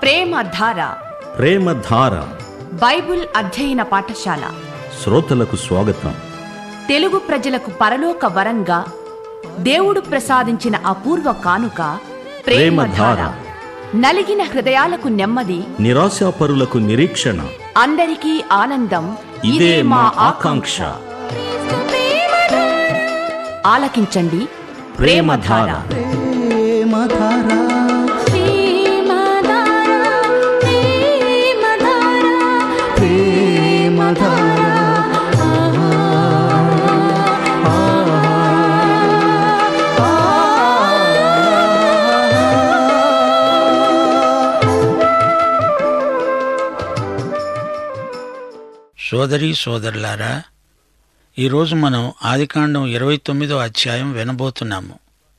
ప్రేమ ధార ప్రేమధార బైబిల్ అధ్యయన పాఠశాల శ్రోతలకు స్వాగతం తెలుగు ప్రజలకు పరలోక వరంగా దేవుడు ప్రసాదించిన అపూర్వ కానుక ప్రేమధార ప్రేమధార. నలిగిన హృదయాలకు నెమ్మది నిరాశాపరులకు నిరీక్షణ అందరికీ ఆనందం ఇదే మా ఆకాంక్ష ఆలకించండి ప్రేమధార సోదరి సోదరులారా ఈరోజు మనం ఆదికాండం ఇరవై తొమ్మిదో అధ్యాయం వినబోతున్నాము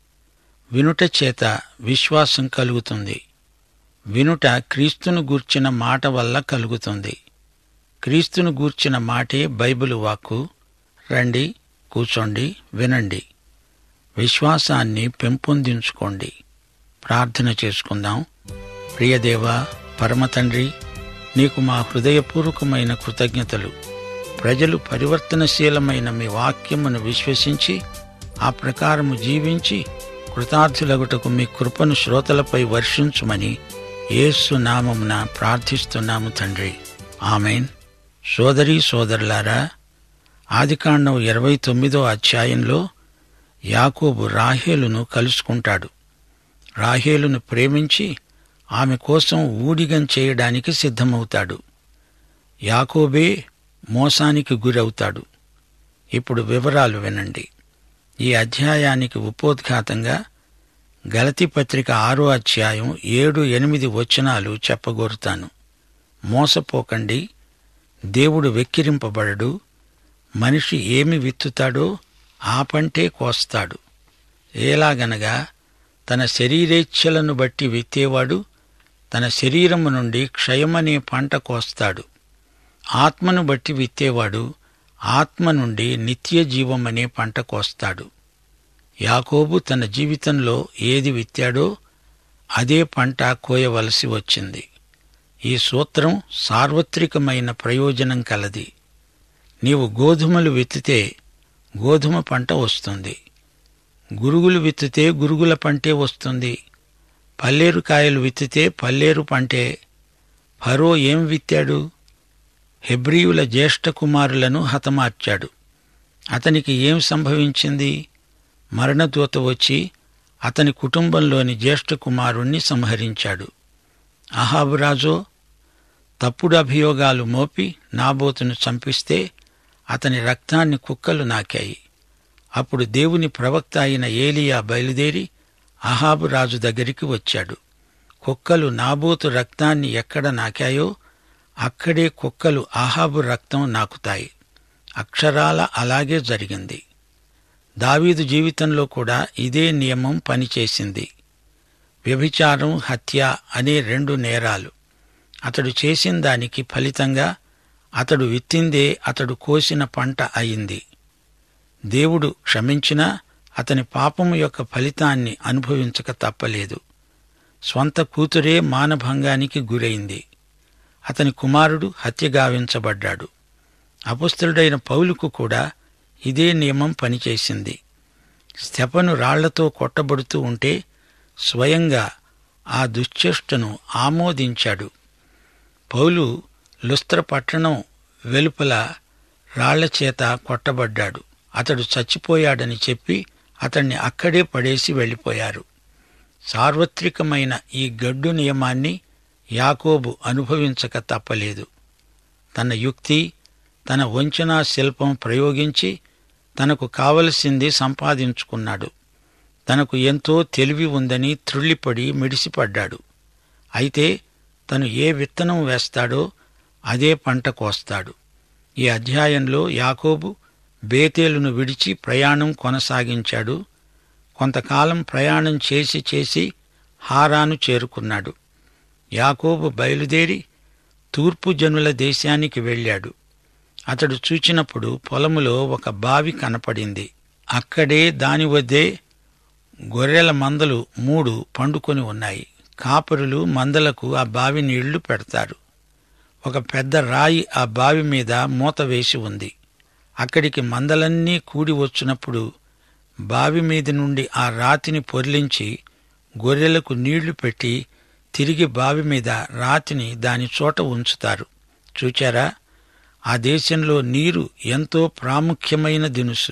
వినుట చేత విశ్వాసం కలుగుతుంది వినుట క్రీస్తును గూర్చిన మాట వల్ల కలుగుతుంది క్రీస్తును గూర్చిన మాటే బైబిల్ వాక్కు రండి కూర్చోండి వినండి విశ్వాసాన్ని పెంపొందించుకోండి ప్రార్థన చేసుకుందాం ప్రియదేవా పరమతండ్రి నీకు మా హృదయపూర్వకమైన కృతజ్ఞతలు ప్రజలు పరివర్తనశీలమైన మీ వాక్యమును విశ్వసించి ఆ ప్రకారము జీవించి కృతార్థులగుటకు మీ కృపను శ్రోతలపై వర్షించుమని యేసు నామమున ప్రార్థిస్తున్నాము తండ్రి ఆమెన్ సోదరీ సోదరులారా ఆదికాండం ఇరవై తొమ్మిదో అధ్యాయంలో యాకోబు రాహేలును కలుసుకుంటాడు రాహేలును ప్రేమించి ఆమె కోసం ఊడిగం చేయడానికి సిద్ధమవుతాడు యాకోబే మోసానికి గురవుతాడు ఇప్పుడు వివరాలు వినండి ఈ అధ్యాయానికి ఉపోద్ఘాతంగా గలతి పత్రిక ఆరో అధ్యాయం ఏడు ఎనిమిది వచనాలు చెప్పగోరుతాను మోసపోకండి దేవుడు వెక్కిరింపబడడు మనిషి ఏమి విత్తుతాడో ఆ పంటే కోస్తాడు ఎలాగనగా తన శరీరేచ్ఛలను బట్టి విత్తేవాడు తన శరీరము నుండి క్షయమనే పంట కోస్తాడు ఆత్మను బట్టి విత్తేవాడు ఆత్మ నుండి నిత్య జీవమనే పంట కోస్తాడు యాకోబు తన జీవితంలో ఏది విత్తాడో అదే పంట కోయవలసి వచ్చింది ఈ సూత్రం సార్వత్రికమైన ప్రయోజనం కలది నీవు గోధుమలు విత్తితే గోధుమ పంట వస్తుంది గురుగులు విత్తితే గురుగుల పంటే వస్తుంది పల్లేరు కాయలు విత్తితే పల్లేరు పంటే ఫరో ఏం విత్తాడు హెబ్రియుల జ్యేష్ఠ కుమారులను హతమార్చాడు అతనికి ఏం సంభవించింది మరణదూత వచ్చి అతని కుటుంబంలోని జ్యేష్ఠ కుమారుణ్ణి సంహరించాడు అహాబురాజో తప్పుడు అభియోగాలు మోపి నాబోతును చంపిస్తే అతని రక్తాన్ని కుక్కలు నాకాయి అప్పుడు దేవుని ప్రవక్త అయిన ఏలియా బయలుదేరి అహాబు రాజు దగ్గరికి వచ్చాడు కుక్కలు నాబోతు రక్తాన్ని ఎక్కడ నాకాయో అక్కడే కుక్కలు అహాబు రక్తం నాకుతాయి అక్షరాల అలాగే జరిగింది దావీదు జీవితంలో కూడా ఇదే నియమం పనిచేసింది వ్యభిచారం హత్య అనే రెండు నేరాలు అతడు చేసిన దానికి ఫలితంగా అతడు విత్తిందే అతడు కోసిన పంట అయింది దేవుడు క్షమించినా అతని పాపము యొక్క ఫలితాన్ని అనుభవించక తప్పలేదు స్వంత కూతురే మానభంగానికి గురైంది అతని కుమారుడు హత్యగావించబడ్డాడు అపుస్తుడైన పౌలుకు కూడా ఇదే నియమం పనిచేసింది స్తెపను రాళ్లతో కొట్టబడుతూ ఉంటే స్వయంగా ఆ దుశ్చేష్టను ఆమోదించాడు పౌలు లుస్త్ర పట్టణం వెలుపల రాళ్ల చేత కొట్టబడ్డాడు అతడు చచ్చిపోయాడని చెప్పి అతన్ని అక్కడే పడేసి వెళ్ళిపోయారు సార్వత్రికమైన ఈ గడ్డు నియమాన్ని యాకోబు అనుభవించక తప్పలేదు తన యుక్తి తన వంచనా శిల్పం ప్రయోగించి తనకు కావలసింది సంపాదించుకున్నాడు తనకు ఎంతో తెలివి ఉందని త్రుళ్ళిపడి మిడిసిపడ్డాడు అయితే తను ఏ విత్తనం వేస్తాడో అదే పంట కోస్తాడు ఈ అధ్యాయంలో యాకోబు బేతేలును విడిచి ప్రయాణం కొనసాగించాడు కొంతకాలం ప్రయాణం చేసి చేసి హారాను చేరుకున్నాడు యాకోబు బయలుదేరి తూర్పు జనుల దేశానికి వెళ్ళాడు అతడు చూచినప్పుడు పొలములో ఒక బావి కనపడింది అక్కడే దాని వద్దే గొర్రెల మందలు మూడు పండుకొని ఉన్నాయి కాపరులు మందలకు ఆ బావి నీళ్లు పెడతారు ఒక పెద్ద రాయి ఆ బావి మీద మూత వేసి ఉంది అక్కడికి మందలన్నీ కూడి వచ్చినప్పుడు బావి మీద నుండి ఆ రాతిని పొర్లించి గొర్రెలకు నీళ్లు పెట్టి తిరిగి బావి మీద రాతిని దాని చోట ఉంచుతారు చూచారా ఆ దేశంలో నీరు ఎంతో ప్రాముఖ్యమైన దినుసు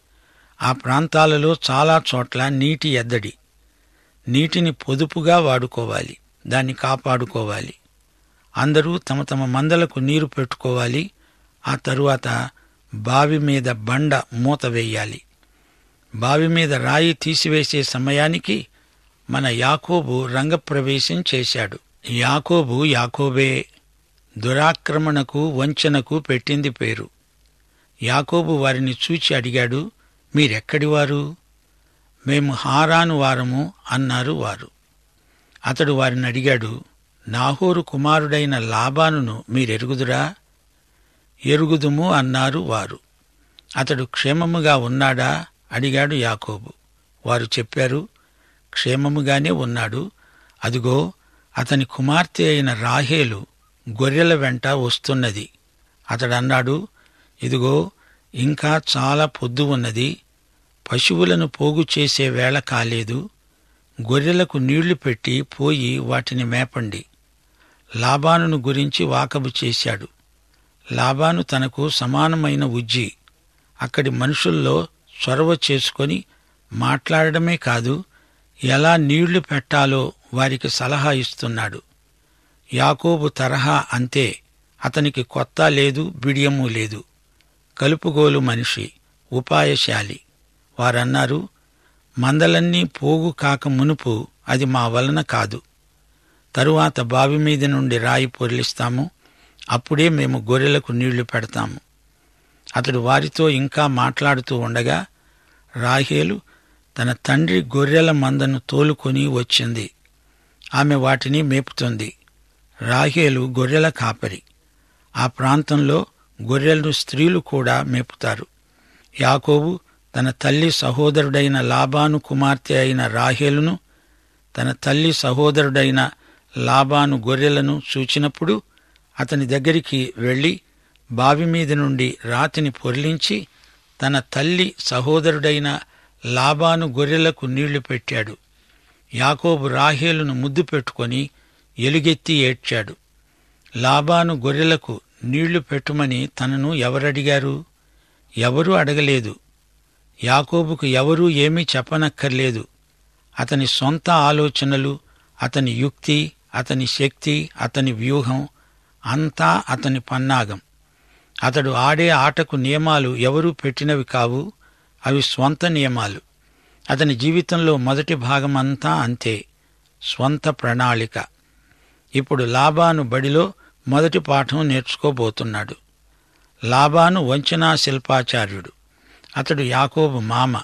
ఆ ప్రాంతాలలో చాలా చోట్ల నీటి ఎద్దడి నీటిని పొదుపుగా వాడుకోవాలి దాన్ని కాపాడుకోవాలి అందరూ తమ తమ మందలకు నీరు పెట్టుకోవాలి ఆ తరువాత బావి మీద బండ మూత వేయాలి బావి మీద రాయి తీసివేసే సమయానికి మన యాకోబు రంగప్రవేశం చేశాడు యాకోబు యాకోబే దురాక్రమణకు వంచనకు పెట్టింది పేరు యాకోబు వారిని చూచి అడిగాడు మీరెక్కడివారు మేము హారాను వారము అన్నారు వారు అతడు వారిని అడిగాడు నాహోరు కుమారుడైన లాబానును మీరెరుగుదురా ఎరుగుదుము అన్నారు వారు అతడు క్షేమముగా ఉన్నాడా అడిగాడు యాకోబు వారు చెప్పారు క్షేమముగానే ఉన్నాడు అదిగో అతని కుమార్తె అయిన రాహేలు గొర్రెల వెంట వస్తున్నది అతడన్నాడు ఇదిగో ఇంకా చాలా పొద్దు ఉన్నది పశువులను పోగు చేసే వేళ కాలేదు గొర్రెలకు నీళ్లు పెట్టి పోయి వాటిని మేపండి లాబానును గురించి వాకబు చేశాడు లాబాను తనకు సమానమైన ఉజ్జి అక్కడి మనుషుల్లో చొరవ చేసుకొని మాట్లాడడమే కాదు ఎలా నీళ్లు పెట్టాలో వారికి సలహా ఇస్తున్నాడు యాకోబు తరహా అంతే అతనికి కొత్త లేదు బిడియము లేదు కలుపుగోలు మనిషి ఉపాయశాలి వారన్నారు మందలన్నీ పోగు కాక మునుపు అది మా వలన కాదు తరువాత బావి మీద నుండి రాయి పొర్లిస్తాము అప్పుడే మేము గొర్రెలకు నీళ్లు పెడతాము అతడు వారితో ఇంకా మాట్లాడుతూ ఉండగా రాహేలు తన తండ్రి గొర్రెల మందను తోలుకొని వచ్చింది ఆమె వాటిని మేపుతుంది రాహేలు గొర్రెల కాపరి ఆ ప్రాంతంలో గొర్రెలను స్త్రీలు కూడా మేపుతారు యాకోబు తన తల్లి సహోదరుడైన లాబాను కుమార్తె అయిన రాహేలును తన తల్లి సహోదరుడైన లాబాను గొర్రెలను చూచినప్పుడు అతని దగ్గరికి వెళ్లి బావి మీద నుండి రాతిని పొర్లించి తన తల్లి సహోదరుడైన లాబాను గొర్రెలకు నీళ్లు పెట్టాడు యాకోబు రాహేలును ముద్దు పెట్టుకొని ఎలుగెత్తి ఏడ్చాడు లాబాను గొర్రెలకు నీళ్లు పెట్టుమని తనను ఎవరడిగారు ఎవరూ అడగలేదు యాకోబుకు ఎవరూ ఏమీ చెప్పనక్కర్లేదు అతని సొంత ఆలోచనలు అతని యుక్తి అతని శక్తి అతని వ్యూహం అంతా అతని పన్నాగం అతడు ఆడే ఆటకు నియమాలు ఎవరూ పెట్టినవి కావు అవి స్వంత నియమాలు అతని జీవితంలో మొదటి భాగమంతా అంతే స్వంత ప్రణాళిక ఇప్పుడు లాబాను బడిలో మొదటి పాఠం నేర్చుకోబోతున్నాడు లాబాను వంచనా శిల్పాచార్యుడు అతడు యాకోబు మామ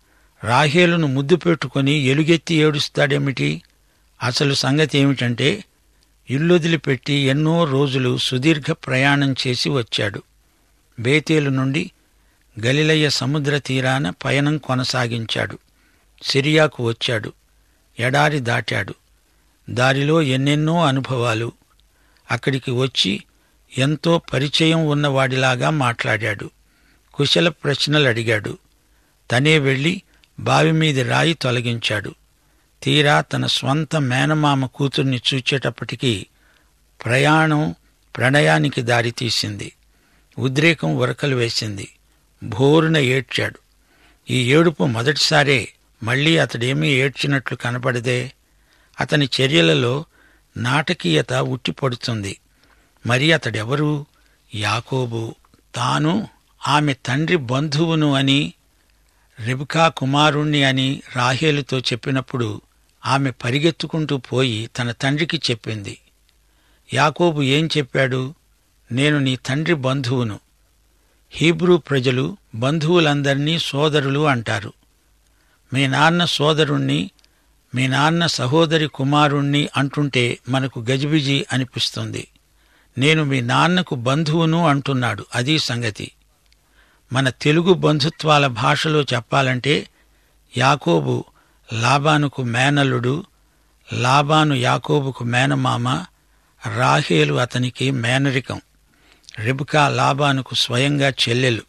రాహేలును ముద్దు పెట్టుకుని ఎలుగెత్తి ఏడుస్తాడేమిటి అసలు సంగతి ఏమిటంటే ఇల్లొదిలిపెట్టి ఎన్నో రోజులు సుదీర్ఘ ప్రయాణం చేసి వచ్చాడు బేతేలు నుండి గలిలయ్య సముద్ర తీరాన పయనం కొనసాగించాడు సిరియాకు వచ్చాడు ఎడారి దాటాడు దారిలో ఎన్నెన్నో అనుభవాలు అక్కడికి వచ్చి ఎంతో పరిచయం ఉన్నవాడిలాగా మాట్లాడాడు కుశల ప్రశ్నలు అడిగాడు తనే వెళ్లి బావి మీది రాయి తొలగించాడు తీరా తన స్వంత మేనమామ కూతుర్ని చూచేటప్పటికీ ప్రయాణం ప్రణయానికి దారితీసింది ఉద్రేకం ఉరకలు వేసింది భోరున ఏడ్చాడు ఈ ఏడుపు మొదటిసారే మళ్లీ అతడేమీ ఏడ్చినట్లు కనపడదే అతని చర్యలలో నాటకీయత ఉట్టిపడుతుంది మరి అతడెవరు యాకోబు తాను ఆమె తండ్రి బంధువును అని రెబికా కుమారుణ్ణి అని రాహేలుతో చెప్పినప్పుడు ఆమె పరిగెత్తుకుంటూ పోయి తన తండ్రికి చెప్పింది యాకోబు ఏం చెప్పాడు నేను నీ తండ్రి బంధువును హీబ్రూ ప్రజలు బంధువులందరినీ సోదరులు అంటారు మీ నాన్న సోదరుణ్ణి మీ నాన్న సహోదరి కుమారుణ్ణి అంటుంటే మనకు గజిబిజి అనిపిస్తుంది నేను మీ నాన్నకు బంధువును అంటున్నాడు అది సంగతి మన తెలుగు బంధుత్వాల భాషలో చెప్పాలంటే యాకోబు లాబానుకు మేనల్లుడు లాబాను యాకోబుకు మేనమామ రాహేలు అతనికి మేనరికం రెబుకా లాబానుకు స్వయంగా చెల్లెలు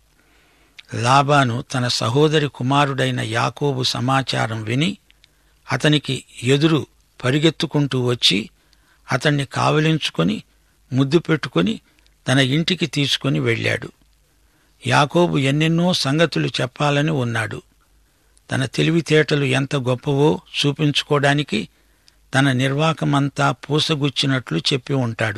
లాబాను తన సహోదరి కుమారుడైన యాకోబు సమాచారం విని అతనికి ఎదురు పరిగెత్తుకుంటూ వచ్చి అతన్ని కావలించుకొని ముద్దు పెట్టుకొని తన ఇంటికి తీసుకొని వెళ్ళాడు యాకోబు ఎన్నెన్నో సంగతులు చెప్పాలని ఉన్నాడు తన తెలివితేటలు ఎంత గొప్పవో చూపించుకోవడానికి తన నిర్వాకమంతా పూసగుచ్చినట్లు చెప్పి ఉంటాడు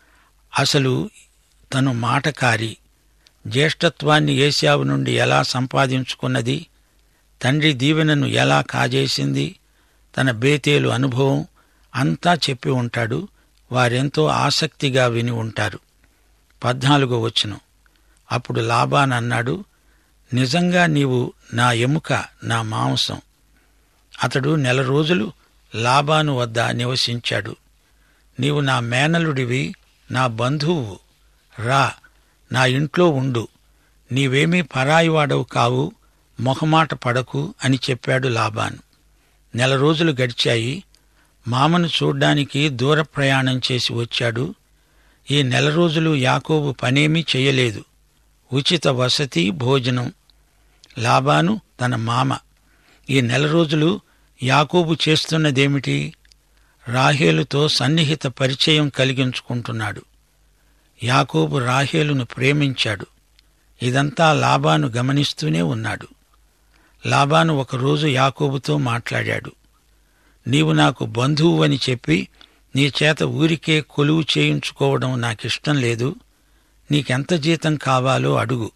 అసలు తను మాటకారి జ్యేష్ఠత్వాన్ని ఏశావు నుండి ఎలా సంపాదించుకున్నది తండ్రి దీవెనను ఎలా కాజేసింది తన బేతేలు అనుభవం అంతా చెప్పి ఉంటాడు వారెంతో ఆసక్తిగా విని ఉంటారు పద్నాలుగో వచనం అప్పుడు లాబాన్ అన్నాడు నిజంగా నీవు నా ఎముక నా మాంసం అతడు నెల రోజులు లాబాను వద్ద నివసించాడు నీవు నా మేనలుడివి నా బంధువు రా నా ఇంట్లో ఉండు నీవేమీ పరాయివాడవు కావు మొహమాట పడకు అని చెప్పాడు లాబాన్ నెల రోజులు గడిచాయి మామను చూడ్డానికి దూర ప్రయాణం చేసి వచ్చాడు ఈ నెల రోజులు యాకోబు పనేమీ చేయలేదు ఉచిత వసతి భోజనం లాబాను తన మామ ఈ నెల రోజులు యాకోబు చేస్తున్నదేమిటి రాహేలుతో సన్నిహిత పరిచయం కలిగించుకుంటున్నాడు యాకోబు రాహేలును ప్రేమించాడు ఇదంతా లాబాను గమనిస్తూనే ఉన్నాడు లాబాను ఒకరోజు యాకోబుతో మాట్లాడాడు నీవు నాకు బంధువు అని చెప్పి నీ చేత ఊరికే కొలువు చేయించుకోవడం నాకిష్టం లేదు నీకెంత జీతం కావాలో అడుగు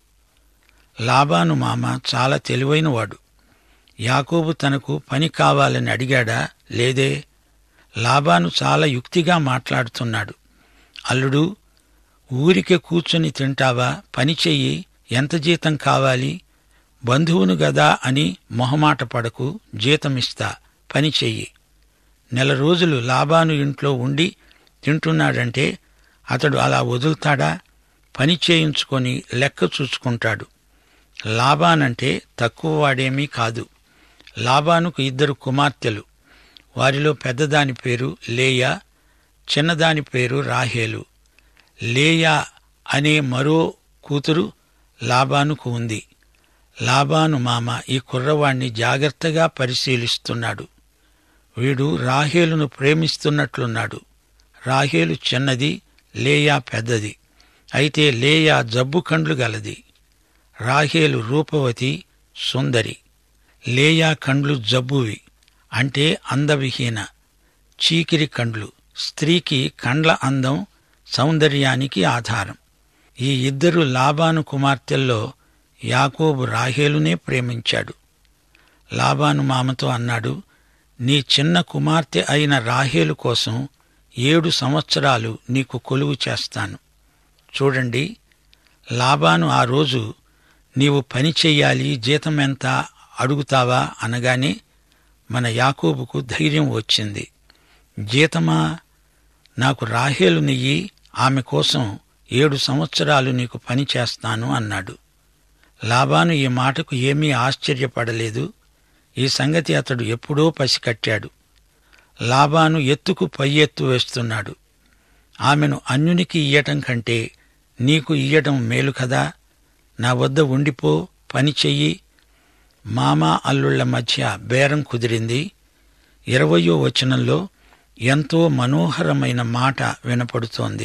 లాబాను మామ చాలా తెలివైనవాడు యాకోబు తనకు పని కావాలని అడిగాడా లేదే లాబాను చాలా యుక్తిగా మాట్లాడుతున్నాడు అల్లుడు ఊరికే కూర్చొని తింటావా పని చెయ్యి ఎంత జీతం కావాలి బంధువును గదా అని మొహమాట పడకు జీతమిస్తా పని చెయ్యి నెల రోజులు లాబాను ఇంట్లో ఉండి తింటున్నాడంటే అతడు అలా వదులుతాడా పని చేయించుకొని లెక్క చూసుకుంటాడు లాబానంటే తక్కువ వాడేమీ కాదు లాబానుకు ఇద్దరు కుమార్తెలు వారిలో పెద్దదాని పేరు లేయా చిన్నదాని పేరు రాహేలు లేయా అనే మరో కూతురు లాబానుకు ఉంది లాబాను మామ ఈ కుర్రవాణ్ణి జాగ్రత్తగా పరిశీలిస్తున్నాడు వీడు రాహేలును ప్రేమిస్తున్నట్లున్నాడు రాహేలు చిన్నది లేయా పెద్దది అయితే లేయా జబ్బు కండ్లు గలది రాహేలు రూపవతి సుందరి లేయా కండ్లు జబ్బువి అంటే అందవిహీన చీకిరి కండ్లు స్త్రీకి కండ్ల అందం సౌందర్యానికి ఆధారం ఈ ఇద్దరు లాబాను కుమార్తెల్లో యాకోబు రాహేలునే ప్రేమించాడు లాబాను మామతో అన్నాడు నీ చిన్న కుమార్తె అయిన రాహేలు కోసం ఏడు సంవత్సరాలు నీకు కొలువు చేస్తాను చూడండి లాబాను ఆ రోజు నీవు పని చెయ్యాలి జీతం ఎంత అడుగుతావా అనగానే మన యాకోబుకు ధైర్యం వచ్చింది జీతమా నాకు రాహేలు నెయ్యి ఆమె కోసం ఏడు సంవత్సరాలు నీకు పని చేస్తాను అన్నాడు లాబాను ఈ మాటకు ఏమీ ఆశ్చర్యపడలేదు ఈ సంగతి అతడు ఎప్పుడో పసికట్టాడు లాబాను ఎత్తుకు పై ఎత్తు వేస్తున్నాడు ఆమెను అన్యునికి ఇయ్యటం కంటే నీకు ఇయ్యటం మేలు కదా నా వద్ద ఉండిపో పని చెయ్యి మామ అల్లుళ్ల మధ్య బేరం కుదిరింది ఇరవయో వచనంలో ఎంతో మనోహరమైన మాట వినపడుతోంది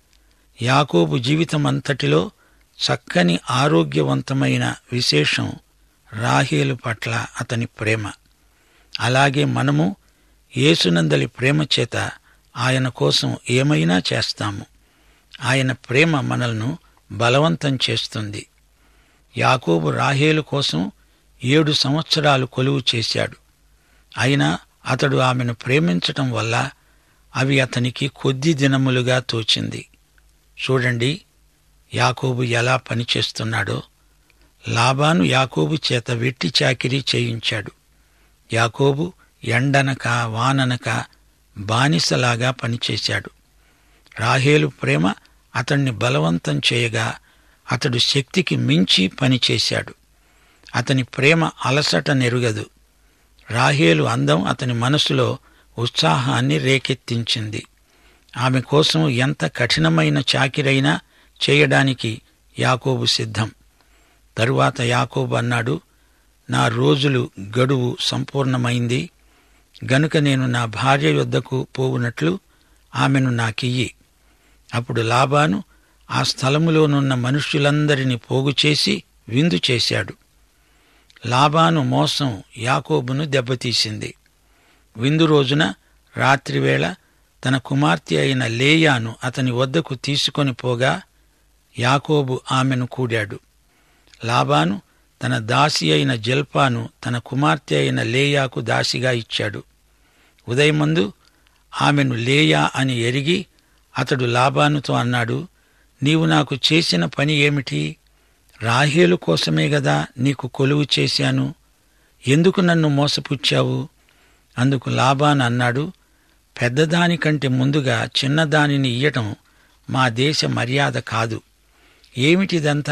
యాకోబు జీవితమంతటిలో చక్కని ఆరోగ్యవంతమైన విశేషం రాహేలు పట్ల అతని ప్రేమ అలాగే మనము యేసునందలి ప్రేమ చేత ఆయన కోసం ఏమైనా చేస్తాము ఆయన ప్రేమ మనల్ని బలవంతం చేస్తుంది యాకోబు రాహేలు కోసం ఏడు సంవత్సరాలు కొలువు చేశాడు అయినా అతడు ఆమెను ప్రేమించటం వల్ల అవి అతనికి కొద్ది దినములుగా తోచింది చూడండి యాకోబు ఎలా పనిచేస్తున్నాడో లాబాను యాకోబు చేత వెట్టి చాకిరీ చేయించాడు యాకోబు ఎండనక వాననక బానిసలాగా పనిచేశాడు రాహేలు ప్రేమ అతణ్ణి బలవంతం చేయగా అతడు శక్తికి మించి పనిచేశాడు అతని ప్రేమ అలసట నెరుగదు రాహేలు అందం అతని మనసులో ఉత్సాహాన్ని రేకెత్తించింది ఆమె కోసం ఎంత కఠినమైన చాకిరైనా చేయడానికి యాకోబు సిద్ధం తరువాత యాకోబు అన్నాడు నా రోజులు గడువు సంపూర్ణమైంది గనుక నేను నా భార్య యొద్దకు పోవునట్లు ఆమెను నాకియ్యి అప్పుడు లాబాను ఆ స్థలములోనున్న మనుష్యులందరినీ పోగు చేసి విందు చేశాడు లాబాను మోసం యాకోబును దెబ్బతీసింది విందు రోజున రాత్రివేళ తన కుమార్తె అయిన లేయాను అతని వద్దకు తీసుకొని పోగా యాకోబు ఆమెను కూడాడు లాబాను తన దాసి అయిన జల్పాను తన కుమార్తె అయిన లేయాకు దాసిగా ఇచ్చాడు ఉదయమందు ఆమెను లేయా అని ఎరిగి అతడు లాబానుతో అన్నాడు నీవు నాకు చేసిన పని ఏమిటి రాహేలు కోసమే గదా నీకు కొలువు చేశాను ఎందుకు నన్ను మోసపుచ్చావు అందుకు లాబాన్ అన్నాడు పెద్దదానికంటే ముందుగా చిన్నదానిని ఇయ్యటం మా దేశ మర్యాద కాదు ఏమిటిదంతా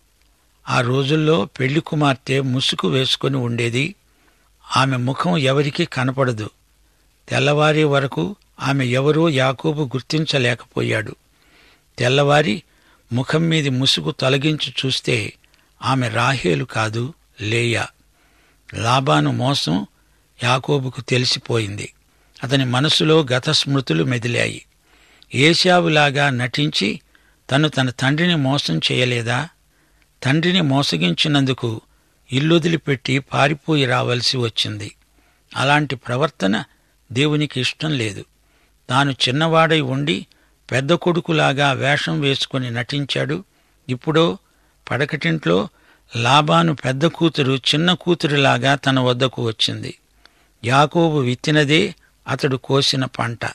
ఆ రోజుల్లో పెళ్లి కుమార్తె ముసుగు వేసుకొని ఉండేది ఆమె ముఖం ఎవరికీ కనపడదు తెల్లవారే వరకు ఆమె ఎవరో యాకోబు గుర్తించలేకపోయాడు తెల్లవారి ముఖం మీది ముసుగు తొలగించి చూస్తే ఆమె రాహేలు కాదు లేయా లాబాను మోసం యాకోబుకు తెలిసిపోయింది అతని మనసులో గత స్మృతులు మెదిలాయి ఏశావులాగా నటించి తను తన తండ్రిని మోసం చేయలేదా తండ్రిని మోసగించినందుకు ఇల్లొదిలిపెట్టి పారిపోయి రావలసి వచ్చింది అలాంటి ప్రవర్తన దేవునికి ఇష్టం లేదు తాను చిన్నవాడై ఉండి పెద్ద కొడుకులాగా వేషం వేసుకుని నటించాడు ఇప్పుడో పడకటింట్లో లాబాను పెద్ద కూతురు చిన్న కూతురిలాగా తన వద్దకు వచ్చింది యాకోబు విత్తినదే అతడు కోసిన పంట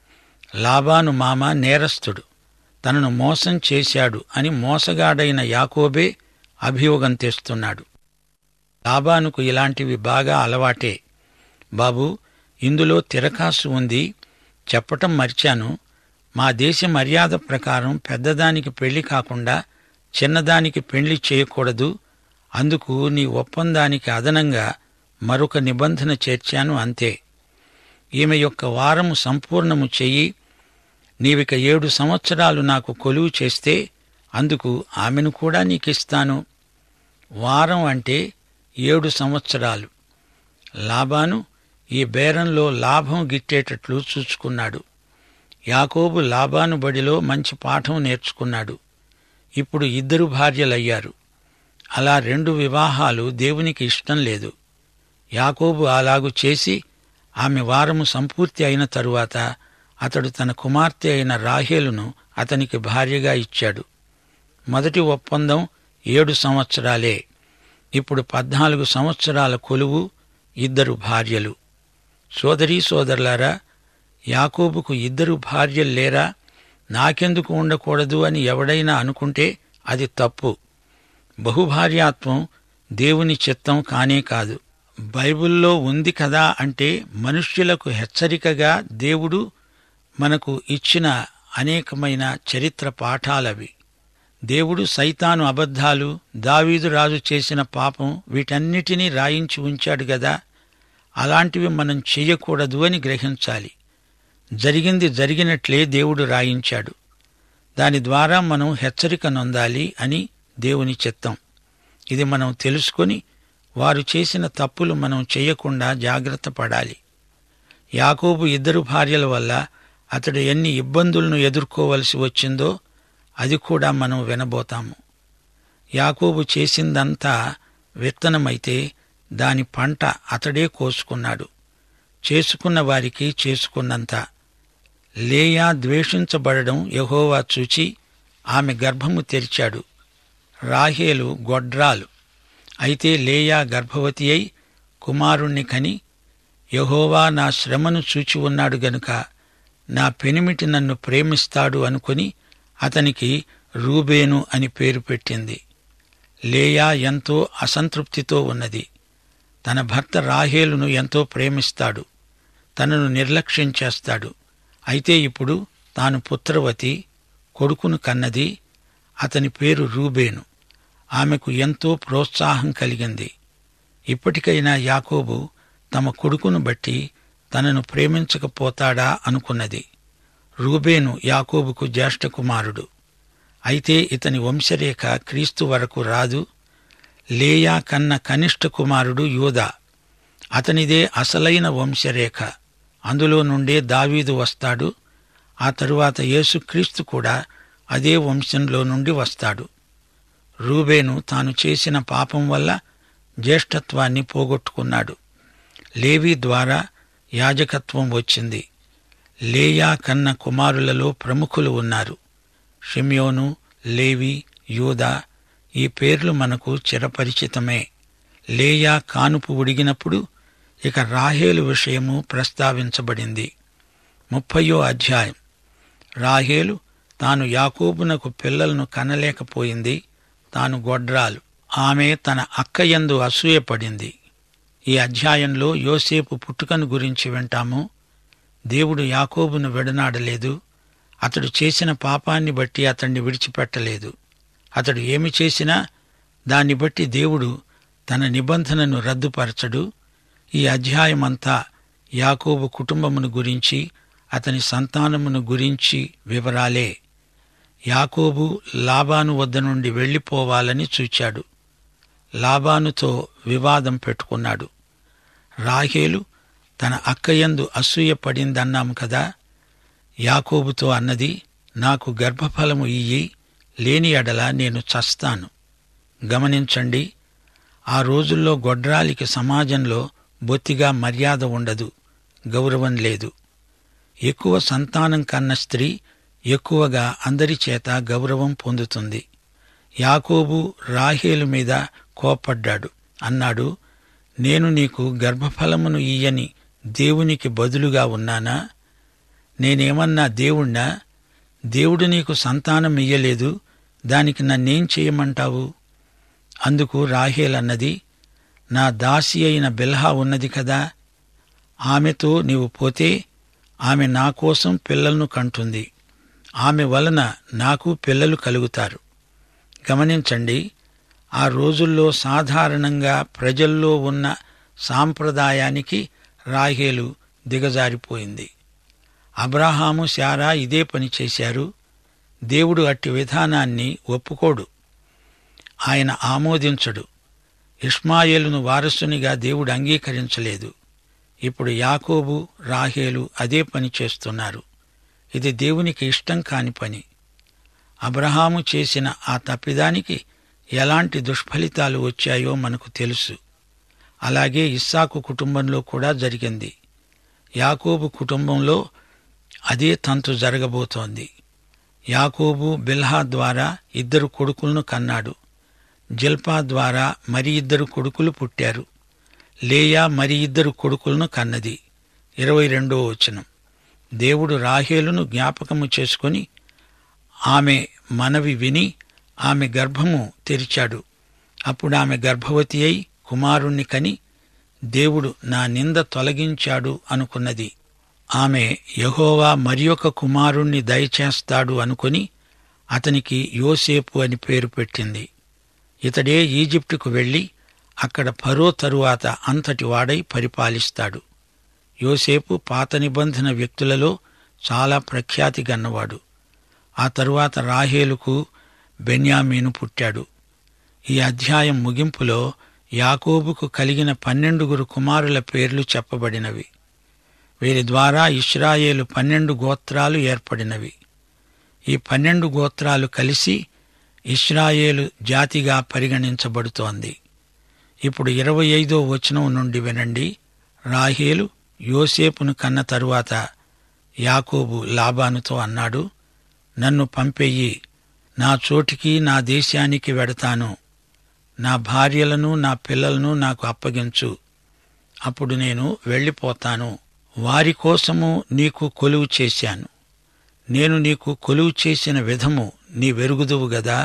లాబాను మామ నేరస్తుడు తనను మోసం చేశాడు అని మోసగాడైన యాకోబే అభియోగం తెస్తున్నాడు లాబానుకు ఇలాంటివి బాగా అలవాటే బాబు ఇందులో తిరకాసు ఉంది చెప్పటం మర్చాను మా దేశ మర్యాద ప్రకారం పెద్దదానికి పెళ్లి కాకుండా చిన్నదానికి పెళ్లి చేయకూడదు అందుకు నీ ఒప్పందానికి అదనంగా మరొక నిబంధన చేర్చాను అంతే ఈమె యొక్క వారము సంపూర్ణము చెయ్యి నీవిక ఏడు సంవత్సరాలు నాకు కొలువు చేస్తే అందుకు ఆమెను కూడా నీకిస్తాను వారం అంటే ఏడు సంవత్సరాలు లాబాను ఈ బేరంలో లాభం గిట్టేటట్లు చూచుకున్నాడు యాకోబు లాబాను బడిలో మంచి పాఠం నేర్చుకున్నాడు ఇప్పుడు ఇద్దరు భార్యలయ్యారు అలా రెండు వివాహాలు దేవునికి ఇష్టం లేదు యాకోబు అలాగు చేసి ఆమె వారము సంపూర్తి అయిన తరువాత అతడు తన కుమార్తె అయిన రాహేలును అతనికి భార్యగా ఇచ్చాడు మొదటి ఒప్పందం ఏడు సంవత్సరాలే ఇప్పుడు పద్నాలుగు సంవత్సరాల కొలువు ఇద్దరు భార్యలు సోదరీ సోదరులారా యాకోబుకు ఇద్దరు భార్యలు లేరా నాకెందుకు ఉండకూడదు అని ఎవడైనా అనుకుంటే అది తప్పు బహుభార్యాత్వం దేవుని చిత్తం కానే కాదు బైబిల్లో ఉంది కదా అంటే మనుష్యులకు హెచ్చరికగా దేవుడు మనకు ఇచ్చిన అనేకమైన చరిత్ర పాఠాలవి దేవుడు సైతాను అబద్ధాలు దావీదు రాజు చేసిన పాపం వీటన్నిటినీ రాయించి ఉంచాడు గదా అలాంటివి మనం చెయ్యకూడదు అని గ్రహించాలి జరిగింది జరిగినట్లే దేవుడు రాయించాడు దాని ద్వారా మనం హెచ్చరిక నొందాలి అని దేవుని చిత్తం ఇది మనం తెలుసుకొని వారు చేసిన తప్పులు మనం చేయకుండా జాగ్రత్త పడాలి యాకోబు ఇద్దరు భార్యల వల్ల అతడు ఎన్ని ఇబ్బందులను ఎదుర్కోవలసి వచ్చిందో అది కూడా మనం వినబోతాము యాకోబు చేసిందంతా విత్తనమైతే దాని పంట అతడే కోసుకున్నాడు చేసుకున్న వారికి చేసుకున్నంత లేయా ద్వేషించబడడం యహోవా చూచి ఆమె గర్భము తెరిచాడు రాహేలు గొడ్రాలు అయితే లేయా గర్భవతి అయి కుమారుణ్ణి కని యహోవా నా శ్రమను చూచి ఉన్నాడు గనుక నా పెనిమిటి నన్ను ప్రేమిస్తాడు అనుకుని అతనికి రూబేను అని పేరు పెట్టింది లేయా ఎంతో అసంతృప్తితో ఉన్నది తన భర్త రాహేలును ఎంతో ప్రేమిస్తాడు తనను నిర్లక్ష్యం చేస్తాడు అయితే ఇప్పుడు తాను పుత్రవతి కొడుకును కన్నది అతని పేరు రూబేను ఆమెకు ఎంతో ప్రోత్సాహం కలిగింది ఇప్పటికైనా యాకోబు తమ కొడుకును బట్టి తనను ప్రేమించకపోతాడా అనుకున్నది రూబేను యాకోబుకు జ్యేష్ఠ కుమారుడు అయితే ఇతని వంశరేఖ క్రీస్తు వరకు రాదు లేయా కన్న కనిష్ఠ కుమారుడు యూదా అతనిదే అసలైన వంశరేఖ అందులో నుండే దావీదు వస్తాడు ఆ తరువాత యేసుక్రీస్తు కూడా అదే వంశంలో నుండి వస్తాడు రూబేను తాను చేసిన పాపం వల్ల జ్యేష్ఠత్వాన్ని పోగొట్టుకున్నాడు లేవి ద్వారా యాజకత్వం వచ్చింది లేయా కన్న కుమారులలో ప్రముఖులు ఉన్నారు షిమ్యోను లేవి యూదా ఈ పేర్లు మనకు చిరపరిచితమే లేయా కానుపు ఉడిగినప్పుడు ఇక రాహేలు విషయము ప్రస్తావించబడింది ముప్పయో అధ్యాయం రాహేలు తాను యాకోబునకు పిల్లలను కనలేకపోయింది తాను గొడ్రాలు ఆమె తన అక్కయందు అసూయపడింది ఈ అధ్యాయంలో యోసేపు పుట్టుకను గురించి వింటాము దేవుడు యాకోబును విడనాడలేదు అతడు చేసిన పాపాన్ని బట్టి అతన్ని విడిచిపెట్టలేదు అతడు ఏమి చేసినా దాన్ని బట్టి దేవుడు తన నిబంధనను రద్దుపరచడు ఈ అధ్యాయమంతా యాకోబు కుటుంబమును గురించి అతని సంతానమును గురించి వివరాలే యాకోబు లాబాను వద్ద నుండి వెళ్లిపోవాలని చూచాడు లాబానుతో వివాదం పెట్టుకున్నాడు రాహేలు తన అక్కయందు అసూయ పడిందన్నాము కదా యాకోబుతో అన్నది నాకు గర్భఫలము ఇయ్యి లేని ఎడల నేను చస్తాను గమనించండి ఆ రోజుల్లో గొడ్రాలికి సమాజంలో బొత్తిగా మర్యాద ఉండదు గౌరవం లేదు ఎక్కువ సంతానం కన్న స్త్రీ ఎక్కువగా అందరి చేత గౌరవం పొందుతుంది యాకోబు రాహేలు మీద కోపడ్డాడు అన్నాడు నేను నీకు గర్భఫలమును ఇయ్యని దేవునికి బదులుగా ఉన్నానా నేనేమన్నా దేవుణ్ణా దేవుడు నీకు సంతానం ఇయ్యలేదు దానికి నన్నేం చేయమంటావు అందుకు రాహేల్ అన్నది నా దాసి అయిన బిల్హా ఉన్నది కదా ఆమెతో నీవు పోతే ఆమె నా కోసం పిల్లలను కంటుంది ఆమె వలన నాకు పిల్లలు కలుగుతారు గమనించండి ఆ రోజుల్లో సాధారణంగా ప్రజల్లో ఉన్న సాంప్రదాయానికి రాహేలు దిగజారిపోయింది అబ్రాహాము శారా ఇదే పని చేశారు దేవుడు అట్టి విధానాన్ని ఒప్పుకోడు ఆయన ఆమోదించడు ఇష్మాయేలును వారసునిగా దేవుడు అంగీకరించలేదు ఇప్పుడు యాకోబు రాహేలు అదే పని చేస్తున్నారు ఇది దేవునికి ఇష్టం కాని పని అబ్రహాము చేసిన ఆ తప్పిదానికి ఎలాంటి దుష్ఫలితాలు వచ్చాయో మనకు తెలుసు అలాగే ఇస్సాకు కుటుంబంలో కూడా జరిగింది యాకోబు కుటుంబంలో అదే తంతు జరగబోతోంది యాకోబు బిల్హా ద్వారా ఇద్దరు కొడుకులను కన్నాడు జిల్పా ద్వారా మరి ఇద్దరు కొడుకులు పుట్టారు లేయా మరి ఇద్దరు కొడుకులను కన్నది ఇరవై రెండో వచనం దేవుడు రాహేలును జ్ఞాపకము చేసుకొని ఆమె మనవి విని ఆమె గర్భము తెరిచాడు అప్పుడు ఆమె గర్భవతి అయి కుమారుణ్ణి కని దేవుడు నా నింద తొలగించాడు అనుకున్నది ఆమె యహోవా మరియొక కుమారుణ్ణి దయచేస్తాడు అనుకొని అతనికి యోసేపు అని పేరు పెట్టింది ఇతడే ఈజిప్టుకు వెళ్లి అక్కడ ఫరో తరువాత అంతటి వాడై పరిపాలిస్తాడు యోసేపు పాత నిబంధన వ్యక్తులలో చాలా ప్రఖ్యాతి గన్నవాడు ఆ తరువాత రాహేలుకు బెన్యామీను పుట్టాడు ఈ అధ్యాయం ముగింపులో యాకోబుకు కలిగిన పన్నెండుగురు కుమారుల పేర్లు చెప్పబడినవి వీరి ద్వారా ఇస్రాయేలు పన్నెండు గోత్రాలు ఏర్పడినవి ఈ పన్నెండు గోత్రాలు కలిసి ఇస్రాయేలు జాతిగా పరిగణించబడుతోంది ఇప్పుడు ఇరవై ఐదో వచనం నుండి వినండి రాహేలు యోసేపును కన్న తరువాత యాకోబు లాబానుతో అన్నాడు నన్ను పంపెయ్యి నా చోటికి నా దేశానికి వెడతాను నా భార్యలను నా పిల్లలను నాకు అప్పగించు అప్పుడు నేను వెళ్ళిపోతాను వారి కోసము నీకు కొలువు చేశాను నేను నీకు కొలువు చేసిన విధము నీ వెరుగుదువు గదా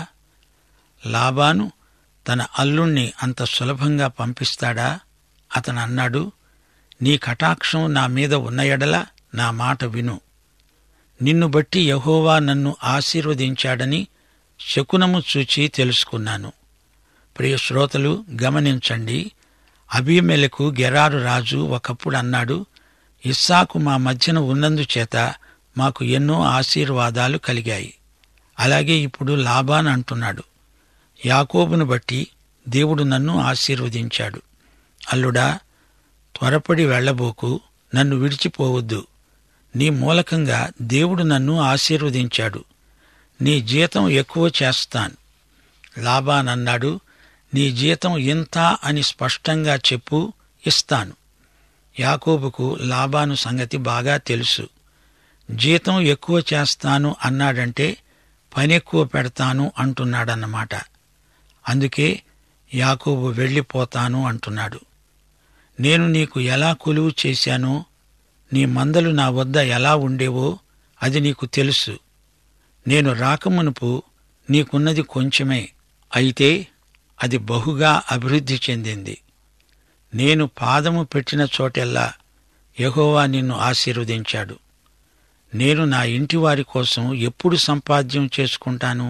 లాబాను తన అల్లుణ్ణి అంత సులభంగా పంపిస్తాడా అతను అన్నాడు నీ కటాక్షం నా మీద ఉన్న ఎడల నా మాట విను నిన్ను బట్టి యహోవా నన్ను ఆశీర్వదించాడని శకునము చూచి తెలుసుకున్నాను ప్రియ శ్రోతలు గమనించండి అబీమెలకు గెరారు రాజు ఒకప్పుడు అన్నాడు ఇస్సాకు మా మధ్యన ఉన్నందుచేత మాకు ఎన్నో ఆశీర్వాదాలు కలిగాయి అలాగే ఇప్పుడు లాబాన్ అంటున్నాడు యాకోబును బట్టి దేవుడు నన్ను ఆశీర్వదించాడు అల్లుడా త్వరపడి వెళ్ళబోకు నన్ను విడిచిపోవద్దు నీ మూలకంగా దేవుడు నన్ను ఆశీర్వదించాడు నీ జీతం ఎక్కువ చేస్తాను లాబాన్ అన్నాడు నీ జీతం ఇంత అని స్పష్టంగా చెప్పు ఇస్తాను యాకోబుకు లాబాను సంగతి బాగా తెలుసు జీతం ఎక్కువ చేస్తాను అన్నాడంటే పని ఎక్కువ పెడతాను అంటున్నాడన్నమాట అందుకే యాకోబు వెళ్ళిపోతాను అంటున్నాడు నేను నీకు ఎలా కొలువు చేశానో నీ మందలు నా వద్ద ఎలా ఉండేవో అది నీకు తెలుసు నేను రాకమునుపు నీకున్నది కొంచెమే అయితే అది బహుగా అభివృద్ధి చెందింది నేను పాదము పెట్టిన చోటెల్లా యెహోవా నిన్ను ఆశీర్వదించాడు నేను నా ఇంటి వారి కోసం ఎప్పుడు సంపాద్యం చేసుకుంటాను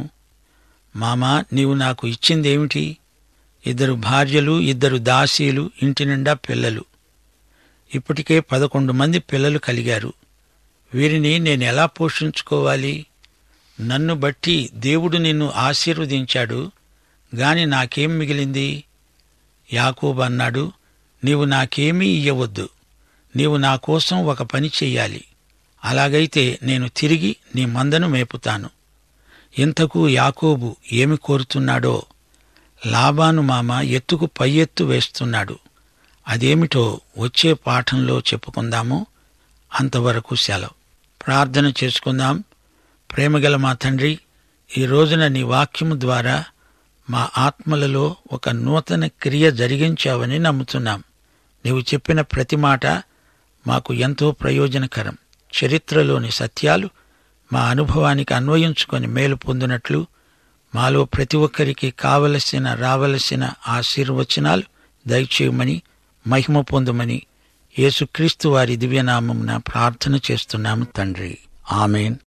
మామా నీవు నాకు ఇచ్చిందేమిటి ఇద్దరు భార్యలు ఇద్దరు దాసీలు ఇంటి నిండా పిల్లలు ఇప్పటికే పదకొండు మంది పిల్లలు కలిగారు వీరిని నేను ఎలా పోషించుకోవాలి నన్ను బట్టి దేవుడు నిన్ను ఆశీర్వదించాడు గాని నాకేం మిగిలింది యాకూబ్ అన్నాడు నీవు నాకేమీ ఇయ్యవద్దు నీవు నా కోసం ఒక పని చెయ్యాలి అలాగైతే నేను తిరిగి నీ మందను మేపుతాను ఇంతకు యాకోబు ఏమి కోరుతున్నాడో లాబాను మామ ఎత్తుకు పై ఎత్తు వేస్తున్నాడు అదేమిటో వచ్చే పాఠంలో చెప్పుకుందాము అంతవరకు సెలవు ప్రార్థన చేసుకుందాం ప్రేమగల మా తండ్రి ఈ రోజున నీ వాక్యము ద్వారా మా ఆత్మలలో ఒక నూతన క్రియ జరిగించావని నమ్ముతున్నాం నీవు చెప్పిన ప్రతి మాట మాకు ఎంతో ప్రయోజనకరం చరిత్రలోని సత్యాలు మా అనుభవానికి అన్వయించుకొని మేలు పొందినట్లు మాలో ప్రతి ఒక్కరికి కావలసిన రావలసిన ఆశీర్వచనాలు దయచేయమని మహిమ పొందమని యేసుక్రీస్తు వారి దివ్యనామమున ప్రార్థన చేస్తున్నాము తండ్రి ఆమెన్